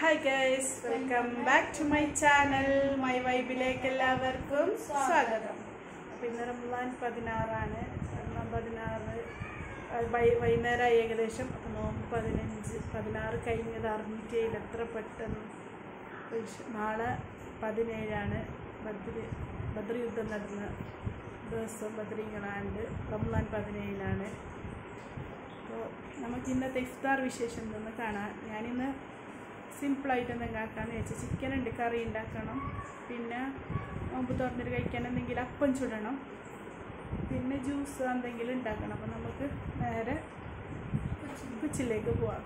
Hi guys welcome back to my channel my വൈബിലേക്ക് എല്ലാവർക്കും സ്വാഗതം അപ്പോൾ ഇന്ന് റംസാൻ പതിനാറാണ് റംസാൻ പതിനാറ് അത് വൈ- വൈകുന്നേരമായി ഏകദേശം അപ്പോൾ നോമ്പ് പതിനഞ്ച് പതിനാറ് കഴിഞ്ഞത് അറിഞ്ഞിട്ടേയില്ല എത്ര പെട്ടെന്ന് ഉഷ്- നാളെ പതിനേഴാണ് ബദ്രി ബദ്ര യുദ്ധം നടന്ന ദിവസം ബദ്രീകളാണ്ട് റംസാൻ പതിനേഴിനാണ് അപ്പോൾ നമുക്ക് ഇന്നത്തെ ഇഫ്താർ വിശേഷം എന്തെന്ന് കാണാം ഞാനിന്ന് സിമ്പിളായിട്ട് എന്തെങ്കിലും ആക്കാമെന്ന് വെച്ചാൽ ചിക്കൻ ഉണ്ട് കറി ഉണ്ടാക്കണം പിന്നെ നോമ്പ് തുറന്നിട്ട് കഴിക്കാൻ എന്തെങ്കിലും അപ്പം ചുടണം പിന്നെ ജ്യൂസ് എന്തെങ്കിലും ഉണ്ടാക്കണം അപ്പോൾ നമുക്ക് നേരെ കിച്ചണിലേക്ക് പോവാം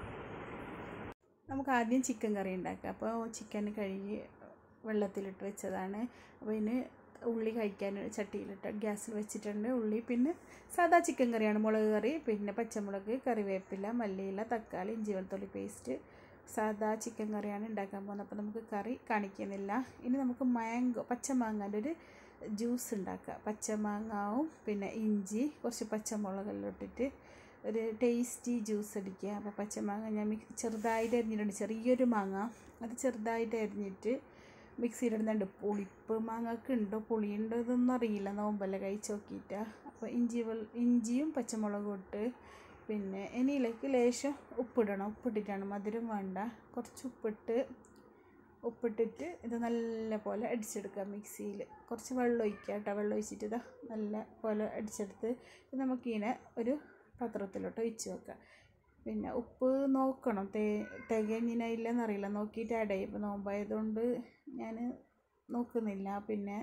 നമുക്ക് ആദ്യം ചിക്കൻ കറി ഉണ്ടാക്കാം അപ്പോൾ ചിക്കൻ കഴുകി വെള്ളത്തിലിട്ട് വെച്ചതാണ് അപ്പോൾ ഇതിന് ഉള്ളി കഴിക്കാൻ ചട്ടിയിലിട്ട് ഗ്യാസിൽ വെച്ചിട്ടുണ്ട് ഉള്ളി പിന്നെ സാദാ ചിക്കൻ കറിയാണ് മുളക് കറി പിന്നെ പച്ചമുളക് കറിവേപ്പില മല്ലിയില തക്കാളി ഇഞ്ചി വെളുത്തുള്ളി പേസ്റ്റ് സാദാ ചിക്കൻ കറിയാണ് ഉണ്ടാക്കാൻ പോകുന്നത് അപ്പോൾ നമുക്ക് കറി കാണിക്കുന്നില്ല ഇനി നമുക്ക് മാംഗോ പച്ചമാങ്ങാൻ്റെ ഒരു ജ്യൂസ് ഉണ്ടാക്കാം പച്ചമാങ്ങാവും പിന്നെ ഇഞ്ചി കുറച്ച് പച്ചമുളകെല്ലാം ഇട്ടിട്ട് ഒരു ടേസ്റ്റി ജ്യൂസ് അടിക്കുക അപ്പോൾ പച്ചമാങ്ങ ഞാൻ മിക്സ് ചെറുതായിട്ട് അരിഞ്ഞിട്ടുണ്ട് ചെറിയൊരു മാങ്ങ അത് ചെറുതായിട്ട് അരിഞ്ഞിട്ട് മിക്സിയിലിടുന്നുണ്ട് പുളിപ്പ് മാങ്ങക്ക് ഉണ്ടോ പുളിയുണ്ടോ ഇതൊന്നും അറിയില്ല നോമ്പല്ല കഴിച്ച് നോക്കിയിട്ട് അപ്പോൾ ഇഞ്ചി വെൾ ഇഞ്ചിയും പച്ചമുളകും ഇട്ട് പിന്നെ ഇനിയിലേക്ക് ലേശം ഉപ്പിടണം ഉപ്പിട്ടിട്ടാണ് മധുരം വേണ്ട കുറച്ച് ഉപ്പിട്ട് ഉപ്പിട്ടിട്ട് ഇത് നല്ല പോലെ അടിച്ചെടുക്കാം മിക്സിയിൽ കുറച്ച് വെള്ളം ഒഴിക്കുക കേട്ടോ വെള്ളം ഒഴിച്ചിട്ട് ഇതാ നല്ല പോലെ അടിച്ചെടുത്ത് ഇത് നമുക്കിങ്ങനെ ഒരു പാത്രത്തിലോട്ട് ഒഴിച്ച് വെക്കാം പിന്നെ ഉപ്പ് നോക്കണം തേ തികഞ്ഞിന ഇല്ലെന്നറിയില്ല നോക്കിയിട്ട് ആഡ് ചെയ്യും ഇപ്പോൾ നോമ്പായതുകൊണ്ട് ഞാൻ നോക്കുന്നില്ല പിന്നെ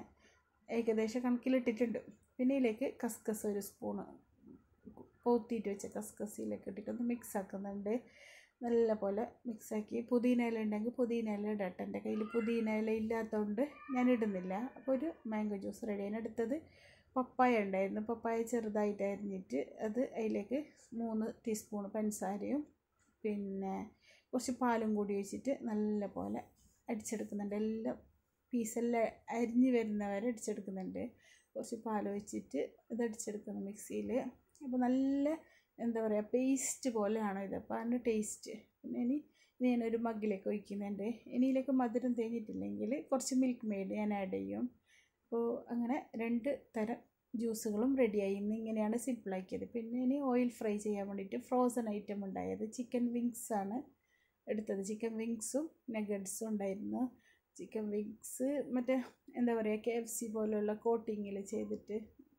ഏകദേശം കണക്കിലിട്ടിട്ടുണ്ട് പിന്നെ ഇതിലേക്ക് കസ്കസ് ഒരു സ്പൂണ് പോത്തിയിട്ട് വെച്ച കസ്കസിലേക്ക് ഇട്ടിട്ട് ഒന്ന് മിക്സ് ആക്കുന്നുണ്ട് നല്ല പോലെ മിക്സാക്കി പുതിന ഇല ഉണ്ടെങ്കിൽ പുതിന ഇല ഇടട്ടെ എൻ്റെ കയ്യിൽ പുതിന ഇല ഇല്ലാത്തതുകൊണ്ട് ഞാൻ ഇടുന്നില്ല അപ്പോൾ ഒരു മാംഗോ ജ്യൂസ് റെഡിയാണ് എടുത്തത് പപ്പായ ഉണ്ടായിരുന്നു പപ്പായ ചെറുതായിട്ട് അരിഞ്ഞിട്ട് അത് അതിലേക്ക് മൂന്ന് ടീസ്പൂൺ പഞ്ചസാരയും പിന്നെ കുറച്ച് പാലും കൂടി ഒഴിച്ചിട്ട് നല്ല പോലെ അടിച്ചെടുക്കുന്നുണ്ട് എല്ലാം പീസെല്ലാം അരിഞ്ഞ് വരുന്നവരെ അടിച്ചെടുക്കുന്നുണ്ട് കുറച്ച് പാൽ ഒഴിച്ചിട്ട് ഇത് അടിച്ചെടുക്കുന്നു മിക്സിയിൽ അപ്പോൾ നല്ല എന്താ പറയുക പേസ്റ്റ് പോലെയാണ് ഇത് അപ്പോൾ അതിൻ്റെ ടേസ്റ്റ് പിന്നെ ഇനി ഇനി ഞാനൊരു മഗ്ഗിലേക്ക് ഒഴിക്കുന്നുണ്ട് ഇനിയിലേക്ക് മധുരം തേഞ്ഞിട്ടില്ലെങ്കിൽ കുറച്ച് മിൽക്ക് മെയ്ഡ് ഞാൻ ആഡ് ചെയ്യും അപ്പോൾ അങ്ങനെ രണ്ട് തരം ജ്യൂസുകളും റെഡിയായി ഇന്ന് ഇങ്ങനെയാണ് സിമ്പിളാക്കിയത് പിന്നെ ഇനി ഓയിൽ ഫ്രൈ ചെയ്യാൻ വേണ്ടിയിട്ട് ഫ്രോസൺ ഐറ്റം ഉണ്ടായത് ചിക്കൻ വിങ്സ് ആണ് എടുത്തത് ചിക്കൻ വിങ്സും നഗറ്റ്സും ഉണ്ടായിരുന്നു ചിക്കൻ വിങ്സ് മറ്റേ എന്താ പറയുക കെ എഫ് സി പോലെയുള്ള കോട്ടിങ്ങിൽ ചെയ്തിട്ട്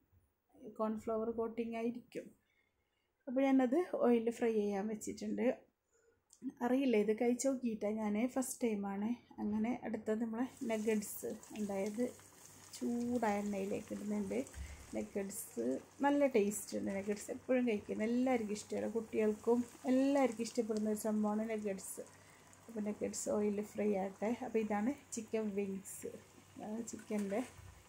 കോൺഫ്ലവർ കോട്ടിങ് ആയിരിക്കും അപ്പോൾ ഞാനത് ഓയിലിൽ ഫ്രൈ ചെയ്യാൻ വെച്ചിട്ടുണ്ട് അറിയില്ല ഇത് കഴിച്ച് നോക്കിയിട്ടാണ് ഞാൻ ഫസ്റ്റ് ടൈമാണ് അങ്ങനെ അടുത്തത് നമ്മളെ നഗറ്റ്സ് ഉണ്ടായത് ചൂടായ എണ്ണയിലേക്ക് ഇടുന്നുണ്ട് നഗറ്റ്സ് നല്ല ടേസ്റ്റ് ഉണ്ട് നഗറ്റ്സ് എപ്പോഴും കഴിക്കുന്നത് എല്ലാവർക്കും ഇഷ്ടമാണ് കുട്ടികൾക്കും എല്ലാവർക്കും ഇഷ്ടപ്പെടുന്ന ഒരു സംഭവമാണ് നഗറ്റ്സ് അപ്പോൾ നഗറ്റ്സ് ഓയിലിൽ ഫ്രൈ ആകട്ടെ അപ്പോൾ ഇതാണ് ചിക്കൻ വിങ്സ് ചിക്കൻ്റെ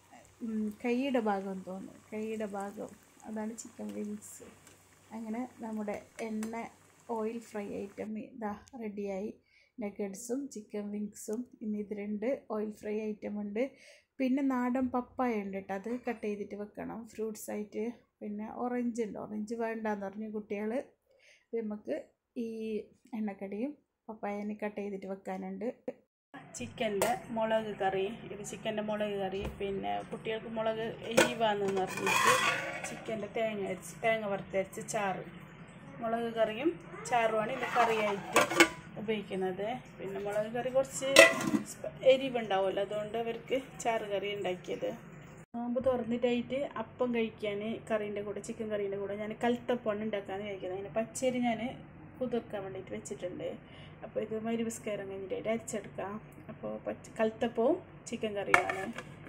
കൈയുടെ ഭാഗം തോന്നുന്നു കൈയുടെ ഭാഗം അതാണ് ചിക്കൻ വിങ്സ് അങ്ങനെ നമ്മുടെ എണ്ണ ഓയിൽ ഫ്രൈ ഐറ്റം ഇതാ റെഡിയായി നഗറ്റ്സും ചിക്കൻ വിങ്സും ഇനി ഇത് രണ്ട് ഓയിൽ ഫ്രൈ ഐറ്റം ഉണ്ട് പിന്നെ നാടൻ പപ്പായ ഉണ്ട് കേട്ടോ അത് കട്ട് ചെയ്തിട്ട് വെക്കണം ഫ്രൂട്ട്സ് ആയിട്ട് പിന്നെ ഓറഞ്ച് ഉണ്ട് ഓറഞ്ച് വേണ്ടാന്ന് പറഞ്ഞു കുട്ടികൾ നമുക്ക് ഈ എണ്ണക്കടിയും പപ്പായനെ കട്ട് ചെയ്തിട്ട് വെക്കാനുണ്ട് ചിക്കൻ്റെ മുളക് കറി ഇത് ചിക്കൻ്റെ മുളക് കറി പിന്നെ കുട്ടികൾക്ക് മുളക് എരിവാന്ന് പറഞ്ഞിട്ട് ചിക്കൻ്റെ തേങ്ങ അരച്ച് തേങ്ങ വറുത്തരച്ച് ചാറ് മുളക് കറിയും ചാറുമാണ് ഇത് കറിയായിട്ട് ഉപയോഗിക്കുന്നത് പിന്നെ മുളക് കറി കുറച്ച് സ്പ- എരിവുണ്ടാവുമല്ലോ അതുകൊണ്ട് അവർക്ക് ചാറ് കറി ഉണ്ടാക്കിയത് നോമ്പ് തുറന്നിട്ടായിട്ട് അപ്പം കഴിക്കാൻ കറീൻ്റെ കൂടെ ചിക്കൻ കറീൻ്റെ കൂടെ ഞാൻ കൽത്തപ്പമാണ് ഉണ്ടാക്കാമെന്ന് കഴിക്കുന്നത് അതിന് പച്ചരി ഞാൻ കുതിർക്കാൻ വേണ്ടിയിട്ട് വെച്ചിട്ടുണ്ട് അപ്പോൾ ഇത് മരുവിസ്കാരം കഴിഞ്ഞിട്ട് അരച്ചെടുക്കാം അപ്പോൾ പച്ച കൽത്തപ്പവും ചിക്കൻ കറിയുമാണ്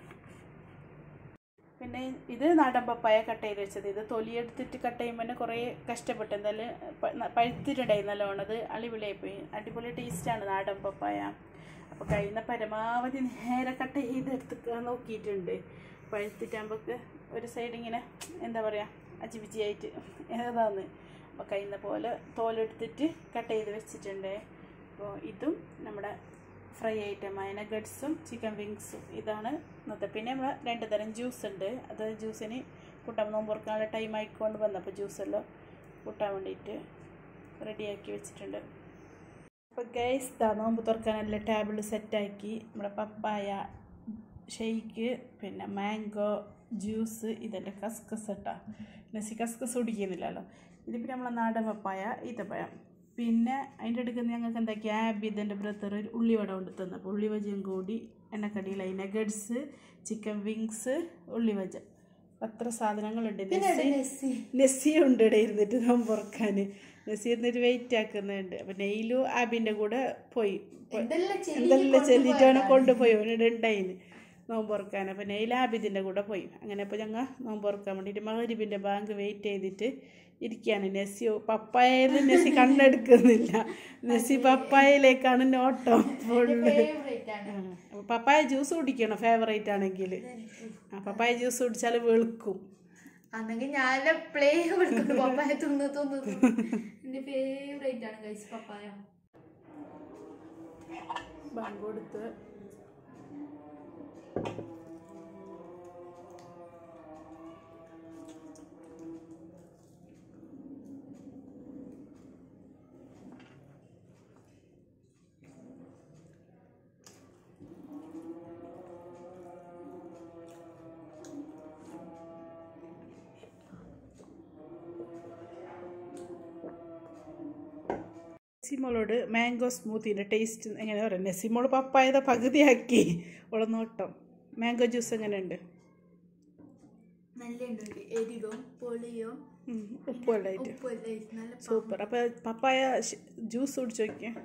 പിന്നെ ഇത് നാടൻ പപ്പായ കട്ട് ചെയ്ത് വെച്ചത് ഇത് തൊലിയെടുത്തിട്ട് കട്ട് ചെയ്യുമ്പോൾ തന്നെ കുറേ കഷ്ടപ്പെട്ട് എന്തായാലും പ- ന- പഴുത്തിട്ടുണ്ടായി നല്ലോണം അത് അടിപൊളിയായി പോയി അടിപൊളി ടേസ്റ്റാണ് നാടൻ പപ്പായ അപ്പോൾ കഴിയുന്ന പരമാവധി നേരെ കട്ട് ചെയ്തെടുത്ത് നോക്കിയിട്ടുണ്ട് പഴുത്തിട്ടാകുമ്പോൾ ഒരു സൈഡ് ഇങ്ങനെ എന്താ പറയുക അജിബിജിയായിട്ട് ഏതാന്ന് അപ്പോൾ കഴിയുന്ന പോലെ തോലെടുത്തിട്ട് കട്ട് ചെയ്ത് വെച്ചിട്ടുണ്ട് അപ്പോൾ ഇതും നമ്മുടെ ഫ്രൈ ഐറ്റമായ നഗറ്റ്സും ചിക്കൻ വിങ്സും ഇതാണ് ഇന്നത്തെ പിന്നെ നമ്മൾ രണ്ട് തരം ജ്യൂസ് ഉണ്ട് അത് ജ്യൂസിന് കൂട്ടാൻ നോമ്പ് തുറക്കാനുള്ള ടൈം ആയിക്കൊണ്ട് വന്നപ്പോൾ ജ്യൂസെല്ലാം കൂട്ടാൻ വേണ്ടിയിട്ട് റെഡിയാക്കി വെച്ചിട്ടുണ്ട് അപ്പോൾ ഗൈസ് ദാ നോമ്പ് തുറക്കാനെല്ലാം ടേബിൾ സെറ്റാക്കി നമ്മുടെ പപ്പായ ഷെയ്ക്ക് പിന്നെ മാംഗോ ജ്യൂസ് ഇതെല്ലാം കസ്കസ് ഇട്ടാ നസി കസ്കസ് കുടിക്കുന്നില്ലല്ലോ ഇത് പിന്നെ നമ്മളെ നാടൻ പപ്പായ ഈത്തപ്പഴം പിന്നെ അതിൻ്റെ അടുക്ക് ഞങ്ങൾക്ക് എന്താ ക്യാബ് ഇതിൻ്റെ ബ്രദർ ഒരു ഉള്ളിവട കൊണ്ട് തന്നു അപ്പോൾ ഉള്ളിവജയും കൂടി എണ്ണക്കടിയിലായി നഗറ്റ്സ് ചിക്കൻ വിങ്സ് ഉള്ളിവജ അത്ര സാധനങ്ങളുണ്ട് നെസ്സി നെസ്സി ഉണ്ട് ഇവിടെ ഇരുന്നിട്ട് നോമ്പ് തുറക്കാൻ നെസ്സി ഇരുന്നിട്ട് വെയിറ്റ് ആക്കുന്നുണ്ട് അപ്പം നെയിലും ആബിൻ്റെ കൂടെ പോയി എന്തെല്ലാം ചെല്ലിട്ടാണ് കൊണ്ടുപോയി അവനിടെ ഉണ്ടായിന് നോമ്പ് തുറക്കാൻ അപ്പം നെയിൽ ആബിദിൻ്റെ കൂടെ പോയി അങ്ങനെ അപ്പോൾ ഞങ്ങൾ നോമ്പ് തുറക്കാൻ വേണ്ടിയിട്ട് മകരിബിൻ്റെ ബാങ്ക് വെയിറ്റ് ചെയ്തിട്ട് ഇരിക്കുകയാണ് നെസ്സി പപ്പായയിൽ നെസ്സി കണ്ണെടുക്കുന്നില്ല നെസ്സി പപ്പായയിലേക്കാണ് നോട്ടം ഫുള്ള് അപ്പോൾ പപ്പായ ജ്യൂസ് കുടിക്കണം ഫേവറേറ്റ് ആണെങ്കിൽ ആ പപ്പായ ജ്യൂസ് കുടിച്ചാൽ വെളുക്കും അന്നെങ്കിൽ ഞാൻ പ്ലേ കൊടുക്കുന്നു പപ്പായ തിന്ന് തിന്ന് എന്റെ ഫേവറേറ്റ് ആണ് കഴിച്ച് പപ്പായ ബാങ്ക് കൊടുത്ത് നസിമോളോട് മാംഗോ സ്മൂത്തിൻ്റെ ടേസ്റ്റ് എങ്ങനെ പറയാം നസിമോൾ പപ്പായത പകുതിയാക്കി ഉള്ള നോട്ടം മാംഗോ ജ്യൂസ് എങ്ങനെയുണ്ട് നല്ലുണ്ട് എരിവും പൊളിയും ഉം, ഉപ്പുള്ളതായിട്ട് ഉപ്പും എല്ലാം ഇട്ട് നല്ല സൂപ്പർ അപ്പോൾ പപ്പായ ജ്യൂസ് കുടിച്ച് നോക്കിയാൽ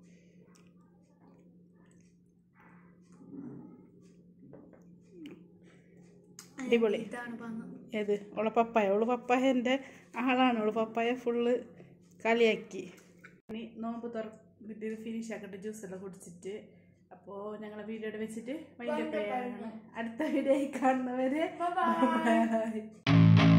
അടിപൊളി ഇതാണ് പങ്ങ് ഏത് ഓളെ പപ്പായ ഓള് പപ്പായൻ്റെ ആളാണ് ഓള് പപ്പായ ഫുള്ള് കളിയാക്കി ഇനി നോമ്പ് തുറന്നിട്ട് ഇത് ഫിനിഷ് ആക്കട്ടെ ജ്യൂസ് എല്ലാം കുടിച്ചിട്ട് അപ്പോൾ ഞങ്ങളെ വീഡിയോ വെച്ചിട്ട് വൈകിട്ട് അടുത്ത വീഡിയോ കാണുന്നവരെ Bye bye. Bye.